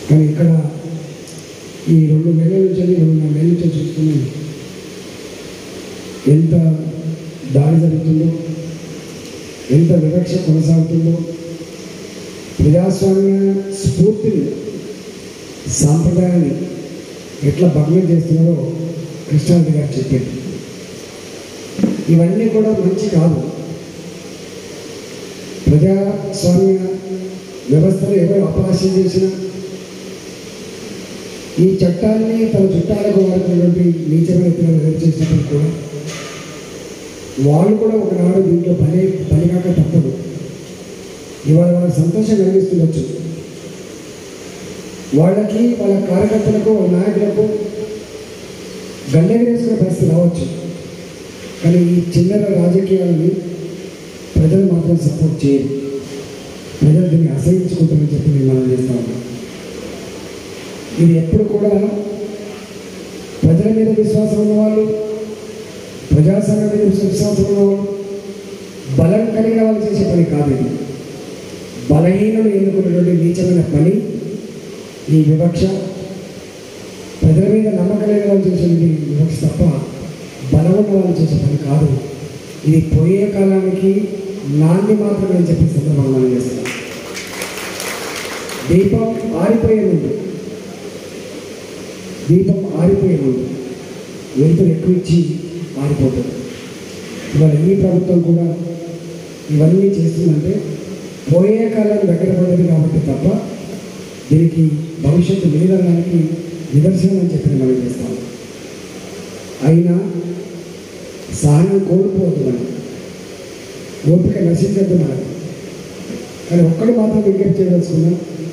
కానీ ఇక్కడ ఈ రెండు నెలల నుంచి రెండున్నర నెలల నుంచి చూస్తున్నాం ఎంత దాడి జరుగుతుందో ఎంత వివక్ష కొనసాగుతుందో ప్రజాస్వామ్య స్ఫూర్తిని సాంప్రదాయాన్ని ఎట్లా భగ్నం చేస్తున్నారో కృష్ణారెడ్డి గారు చెప్పారు ఇవన్నీ కూడా మంచి కాదు ప్రజాస్వామ్య వ్యవస్థను ఎవరు అపహాస్యం చేసినా ఈ చట్టాన్ని తన చుట్టాలకు వాడుతున్నటువంటి నీచమైన ఎత్తులను ఎదురు చేసినప్పుడు కూడా వాళ్ళు కూడా ఒకనాడు దీంట్లో పని పనికాక తప్పదు ఇవాళ వాళ్ళకి సంతోషం కలిగిస్తుండొచ్చు వాళ్ళకి వాళ్ళ కార్యకర్తలకు వాళ్ళ నాయకులకు గండెగరేసుకునే పరిస్థితి రావచ్చు కానీ ఈ చిల్లర రాజకీయాలని ప్రజలు మాత్రం సపోర్ట్ చేయరు ప్రజలు దీన్ని అసహించుకుంటారని చెప్పి నేను మనం చేస్తా ఉన్నాను ఇది ఎప్పుడు కూడా ప్రజల మీద విశ్వాసం ఉన్నవాళ్ళు ప్రజాస్వామ్యం మీద విశ్వాసం ఉన్నవాళ్ళు బలం కలిగిన వాళ్ళు చేసే పని కాదు ఇది బలహీనులు ఎన్నుకున్నటువంటి నీచమైన పని ఈ వివక్ష ప్రజల మీద నమ్మకం లేని వాళ్ళు చేసేది వివక్ష తప్ప బలం ఉన్న వాళ్ళు చేసే పని కాదు ఇది పోయే కాలానికి నాంది మాత్రమే అని చెప్పి సందర్భంగా మనం చేస్తున్నాం దీపం ఆరిపోయే ముందు దీపం ఆరిపోయే ముందు వెలుతురు ఎక్కువ ఇచ్చి ఆరిపోతుంది ఇవాళ ఈ ప్రభుత్వం కూడా ఇవన్నీ చేస్తుందంటే పోయే కాలం దగ్గర పడదు కాబట్టి తప్ప దీనికి భవిష్యత్తు లేదనడానికి నిదర్శనం అని చెప్పి మనం చేస్తాం అయినా సహనం కోల్పోవద్దు మనం ఓపిక నశించద్దు మనకు కానీ ఒక్కడు మాత్రం విజ్ఞప్తి చేయదలుచుకున్నా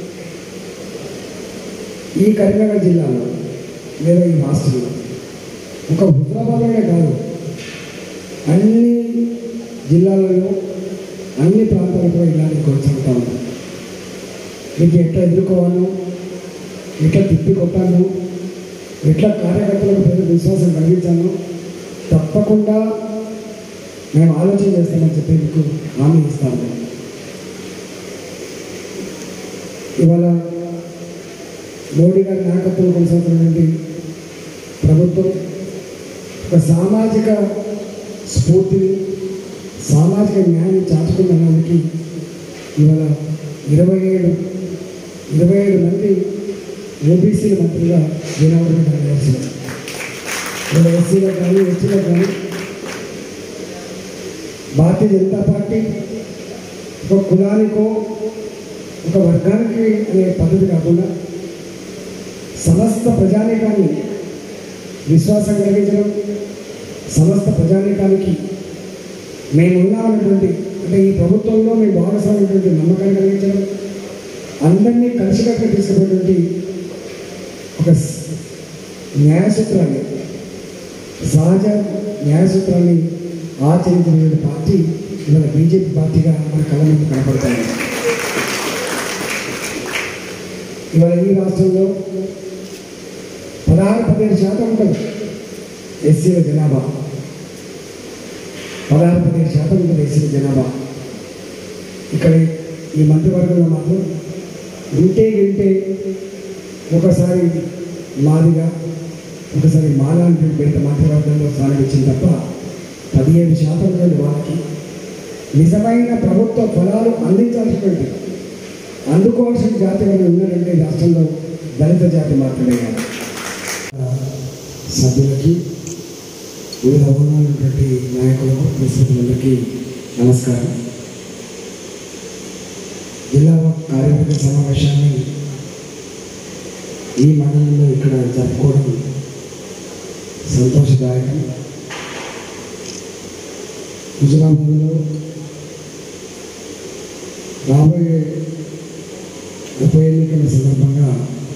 ఈ కరీంనగర్ జిల్లాలో లేదా ఈ రాష్ట్రంలో ఒక హుజరాబాద్లోనే కాదు అన్ని జిల్లాలలో అన్ని ప్రాంతాలలో ఇలాంటి కొనసాగుతూ ఉంటాం మీకు ఎట్లా ఎదుర్కోవాలో ఎట్లా తిప్పి కొట్టాను ఎట్లా కార్యకర్తలకు ప్రజలకు విశ్వాసం కలిగించాను తప్పకుండా మేము ఆలోచన చేస్తామని చెప్పి మీకు హామీ ఇస్తాము ఇవాళ మోడీ గారి నాయకత్వం కొనసాగుతున్నటువంటి ప్రభుత్వం ఒక సామాజిక స్ఫూర్తిని సామాజిక న్యాయాన్ని చాచుకున్నదానికి ఇవాళ ఇరవై ఏడు ఇరవై ఏడు మంది ఓబీసీల మంత్రిగా జనాభా చేశారు ఇవాళ ఎస్సీలకు కానీ ఎస్టీలకు కానీ భారతీయ జనతా పార్టీ ఒక కులానికో ఒక వర్గానికి అనే పద్ధతి కాకుండా సమస్త ప్రజానీకాన్ని విశ్వాసం కలిగించడం సమస్త ప్రజానీకానికి మేమున్నామన్నటువంటి అంటే ఈ ప్రభుత్వంలో మేము భాగస్వామైనటువంటి నమ్మకాన్ని కలిగించడం అందరినీ కలిసికట్టుగా తీసుకున్నటువంటి ఒక స్- న్యాయసూత్రాన్ని సహజ న్యాయసూత్రాన్ని ఆచరించినటువంటి పార్టీ ఇవాళ బీజేపీ పార్టీగా మన కళ్ళ ముందు కనపడుతుంది ఇవాళ ఈ రాష్ట్రంలో పదహారు పదిహేడు శాతం ఉంటుంది ఎస్సీల జనాభా పదహారు పదిహేడు శాతం ఉంటుంది ఎస్సీల జనాభా ఇక్కడ ఈ మంత్రివర్గంలో మాత్రం వింటే వింటే ఒకసారి మాదిగా ఒకసారి మాలాంటి పెద్ద మంత్రివర్గంలో స్థానం ఇచ్చింది తప్ప పదిహేడు శాతం నుండి వాళ్ళకి నిజమైన ప్రభుత్వ ఫలాలు అందించాల్సినటువంటి అందుకోవాల్సిన జాతి వాళ్ళు ఉన్నారంటే ఈ రాష్ట్రంలో దళిత జాతి మాత్రమే కాదు సభ్యులకి వివిధ ఉన్నటువంటి నాయకులకు ప్రస్తుతులందరికీ నమస్కారం జిల్లా కార్యవర్గ సమావేశాన్ని ఈ మండలంలో ఇక్కడ జరుపుకోవడం సంతోషదాయకం హుజరాబాద్లో రాబోయే ఉప ఎన్నికల సందర్భంగా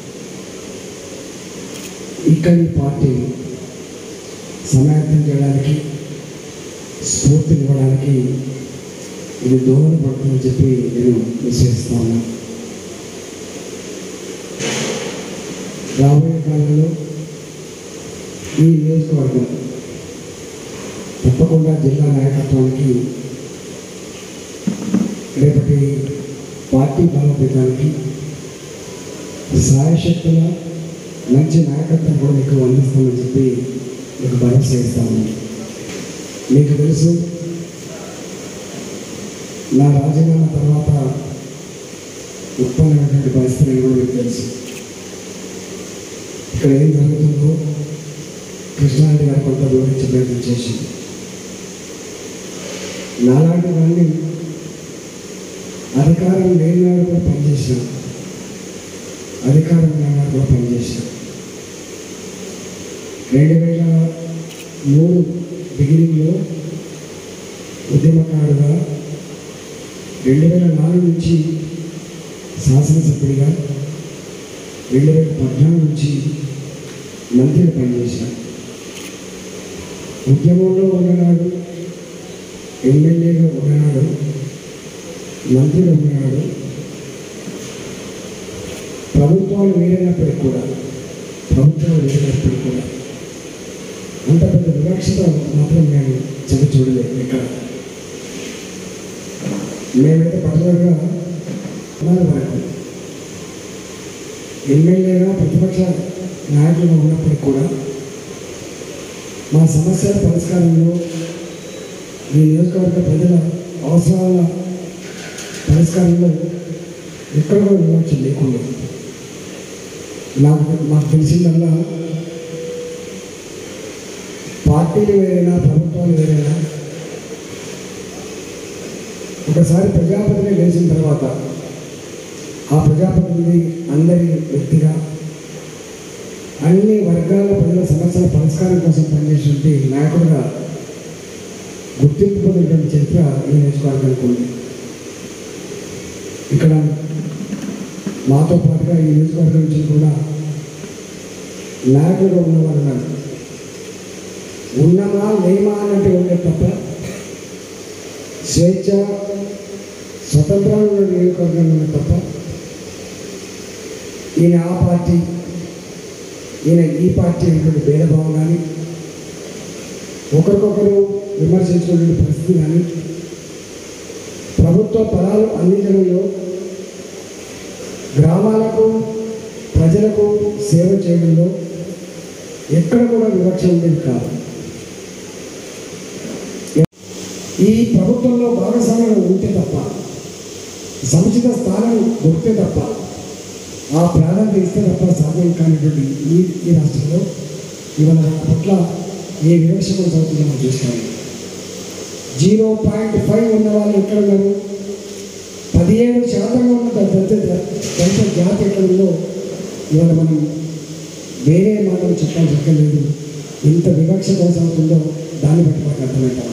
ఇక్కడి పార్టీ సమాయత్తం చేయడానికి స్ఫూర్తినివ్వడానికి ఇది దోహదపడుతుందని చెప్పి నేను విశ్వసిస్తాను రాబోయే కాలంలో ఈ నియోజకవర్గం తప్పకుండా జిల్లా నాయకత్వానికి రేపటి పార్టీ బలోపేతానికి సాయశక్తుల మంచి నాయకత్వం కూడా మీకు అందిస్తామని చెప్పి మీకు భరోసా ఇస్తాము మీకు తెలుసు నా రాజీనామా తర్వాత ఉత్పన్నమైనటువంటి పరిస్థితులు కూడా మీకు తెలుసు ఇక్కడ ఏం జరుగుతుందో కృష్ణారెడ్డి గారు కొంత వివరించే ప్రయత్నం చేసింది నాలాంటి వాడిని అధికారం లేని వాడు కూడా పనిచేసిన అధికారం లేని వాడు కూడా పనిచేసిన రెండు వేల మూడు బిగినింగ్లో ఉద్యమకారుగా రెండు వేల నాలుగు నుంచి శాసనసభ్యుడిగా రెండు వేల పద్నాలుగు నుంచి మంత్రిగా పనిచేశాను ఉద్యమంలో ఉన్ననాడు ఎమ్మెల్యేగా ఉన్ననాడు మంత్రిగా ఉన్ననాడు ప్రభుత్వాలు వేరైనప్పటికీ కూడా ప్రభుత్వాలు వేరైనప్పటికీ కూడా అంత పెద్ద వివక్షత మాత్రం నేను చవి చూడలేదు ఇక్కడ మేమైతే పర్టికులర్గా ఉన్నారు వరకు ఎమ్మెల్యేగా ప్రతిపక్ష నాయకులుగా ఉన్నప్పటికీ కూడా మా సమస్యల పరిష్కారంలో ఈ నియోజకవర్గ ప్రజల అవసరాల పరిష్కారంలో ఎక్కడ కూడా వివక్ష లేకుండా నాకు మాకు తెలిసిందల్లా పార్టీలు వేరైనా ప్రభుత్వాలు వేరైనా ఒకసారి ప్రజాప్రతినిధి లేచిన తర్వాత ఆ ప్రజాప్రతినిధి అందరి వ్యక్తిగా అన్ని వర్గాల ప్రజల సమస్యల పరిష్కారం కోసం పనిచేసినటువంటి నాయకుడిగా గుర్తింపు పొందినటువంటి చరిత్ర ఈ నియోజకవర్గానికి ఉంది ఇక్కడ మాతో పాటుగా ఈ నియోజకవర్గం నుంచి కూడా నాయకులుగా ఉన్నవారు ఉన్నారు ఉన్నమా లేమా అన్నట్టు ఉండే తప్ప స్వేచ్ఛ స్వతంత్రాలు ఉన్న నియోజకవర్గం ఉన్న తప్ప ఈయన ఆ పార్టీ ఈయన ఈ పార్టీ అనేటువంటి భేదభావం కానీ ఒకరికొకరు విమర్శించుకునే పరిస్థితి కానీ ప్రభుత్వ ఫలాలు అందించడంలో గ్రామాలకు ప్రజలకు సేవ చేయడంలో ఎక్కడ కూడా వివక్ష ఉండేది కాదు ఈ ప్రభుత్వంలో భాగస్వామ్యం ఉంటే తప్ప సముచిత స్థానం దొరికితే తప్ప ఆ ప్రాధాన్యత ఇస్తే తప్ప సాధ్యం కానిటువంటి ఈ ఈ రాష్ట్రంలో ఇవాళ దాని పట్ల ఏ వివక్ష కొనసాగుతుందో మనం చూస్తాము జీరో పాయింట్ ఫైవ్ ఉన్న వాళ్ళు ఎక్కడ ఉన్నారు పదిహేడు శాతంగా ఉన్న దళిత దళిత జాతి ఎక్కడ ఉందో ఇవాళ మనం వేరే మాటలు చెప్పాల్సి అక్కర్లేదు ఎంత వివక్ష కొనసాగుతుందో దాన్ని బట్టి మనకు అర్థమవుతాం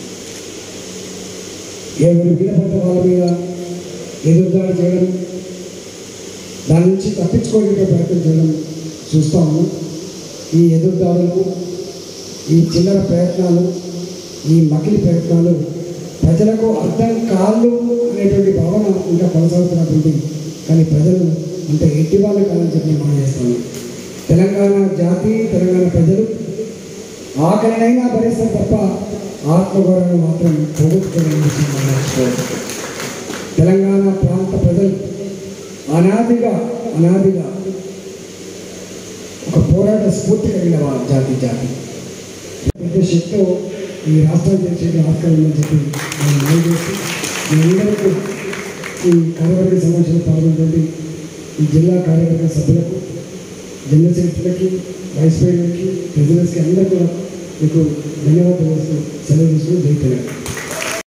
ఎవరి మీద పడ్డ వాళ్ళ మీద ఎదురుదాడి చేయడం దాని నుంచి తప్పించుకోవడానికి ప్రయత్నం చేయడం చూస్తాము ఈ ఎదురుదాడులకు ఈ చిల్లర ప్రయత్నాలు ఈ మకిలి ప్రయత్నాలు ప్రజలకు అర్థం కాళ్ళు అనేటువంటి భావన ఇంకా కొనసాగుతున్నటువంటి కానీ ప్రజలు అంటే ఎట్టి వాళ్ళు కాదని చెప్పి నేను మనం చేస్తాను తెలంగాణ జాతి తెలంగాణ ప్రజలు ఆఖరినైనా భరిస్తారు తప్ప ఆత్మగౌరవం మాత్రం పోగొట్టుకోలేని విషయం మనం మర్చిపోవద్దు. తెలంగాణ ప్రాంత ప్రజలు అనాదిగా అనాదిగా ఒక పోరాట స్ఫూర్తి కలిగిన వా- జాతి జాతి పెద్ద శక్తితో ఈ రాష్ట్రం చేసే ఆస్కారం ఉందని చెప్పి నేను మనం చేసి మీ అందరికీ ఈ కార్యవర్గ సమావేశంలో పాల్గొన్నటువంటి ఈ జిల్లా కార్యవర్గ సభ్యులకు జనరల్ సెక్రటరీకి వైస్ ప్రెసిడెంట్కి ప్రెసిడెంట్స్కి అందరికీ కూడా మీకు ధన్యవాదాలు సెలవు తీసుకుని జై తెలంగాణ